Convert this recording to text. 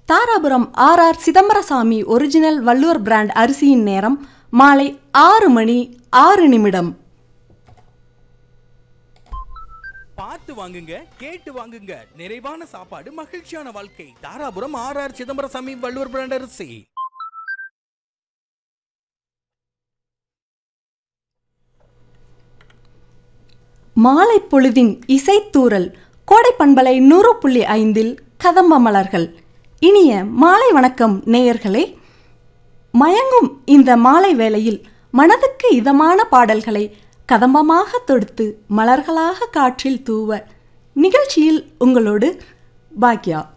Dharapuram R R Chidambaraswamy original Valluvar brand அரிசியின் நேரம் மாலை ஆறு மணி ஆறு நிமிடம் பார்த்து வாங்குங்க கேட்டு வாங்குங்க நிறைவான சாப்பாடு மகிழ்ச்சியான வாழ்க்கை Dharapuram R R Chidambaraswamy Valluvar brand அரிசி மாலை பொழுதின் இசைத்தூரல் கோடை பண்பலை நூறு புள்ளி ஐந்தில் கதம்ப மலர்கள் இனிய மாலை வணக்கம் நேயர்களே மயங்கும் இந்த மாலை வேளையில் மனதுக்கு இதமான பாடல்களை கதம்பமாக தொடுத்து மலர்களாக காற்றில் தூவ நிகழ்ச்சியில் உங்களோடு பாக்யா